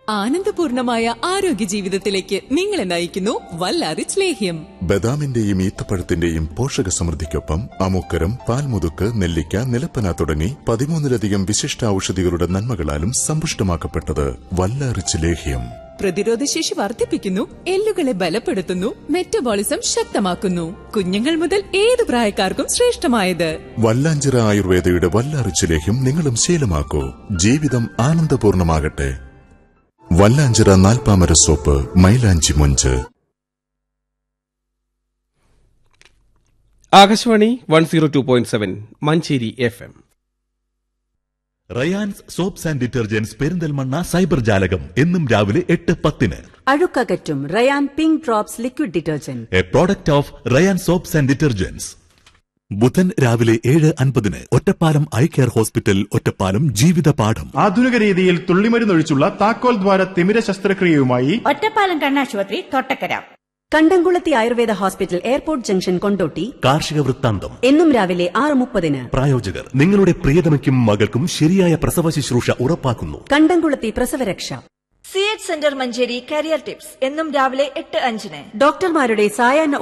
ആനന്ദപൂർണമായ ആരോഗ്യ ജീവിതത്തിലേക്ക് നിങ്ങളെ നയിക്കുന്നു വല്ലാറിച്ച് ലേഹ്യം ബദാമിന്റെയും ഈത്തപ്പഴത്തിന്റെയും പോഷക സമൃദ്ധിക്കൊപ്പം അമുക്കരം പാൽമുതുക്ക് നെല്ലിക്ക നിലപ്പന തുടങ്ങി പതിമൂന്നിലധികം വിശിഷ്ട ഔഷധികളുടെ നന്മകളാലും സമ്പുഷ്ടമാക്കപ്പെട്ടത് വല്ലാറിച്ച് ലേഹ്യം പ്രതിരോധശേഷി വർദ്ധിപ്പിക്കുന്നു എല്ലുകളെ ബലപ്പെടുത്തുന്നു മെറ്റബോളിസം ശക്തമാക്കുന്നു കുഞ്ഞുങ്ങൾ മുതൽ ഏത് പ്രായക്കാർക്കും ശ്രേഷ്ഠമായത് വല്ലാഞ്ചിറ ആയുർവേദയുടെ വല്ലാറിച്ച് ലേഹ്യം നിങ്ങളും ശീലമാക്കൂ ജീവിതം ആനന്ദപൂർണമാകട്ടെ വല്ലാഞ്ചിറ നാൽപ്പാമര സോപ്പ് മൈലാഞ്ചി മൊഞ്ച് Akashvani one zero two point seven Manjeri F M Rayans soaps and detergents Perinthalmanna cyber ജാലകം എന്നും രാവിലെ എട്ട് പത്തിന് അഴുക്കകറ്റും Rayan pink drops liquid detergent a product of Rayan soaps and detergents ബുധൻ രാവിലെ ഏഴ് അൻപതിന് Ottapalam eye care hospital Ottapalam ജീവിത പാഠം ആധുനിക രീതിയിൽ തുള്ളിമരുന്നൊഴിച്ചുള്ള താക്കോൽ ദ്വാര തിമിര ശസ്ത്രക്രിയയുമായി ഒറ്റപ്പാലം കണ്ണാശുപത്രി Thottakkara Kandamkulathy Ayurveda hospital airport junction Kondotty കാർഷിക വൃത്താന്തം എന്നും രാവിലെ ആറ് മുപ്പതിന് പ്രായോജകർ നിങ്ങളുടെ പ്രിയതമയ്ക്കും മകൾക്കും ശരിയായ പ്രസവ ശുശ്രൂഷ ഉറപ്പാക്കുന്നു കണ്ടംകുളത്തി പ്രസവരക്ഷ C H centre Manjeri career tips എന്നും രാവിലെ എട്ട് അഞ്ചിന് ഡോക്ടർമാരുടെ സായാഹ്ന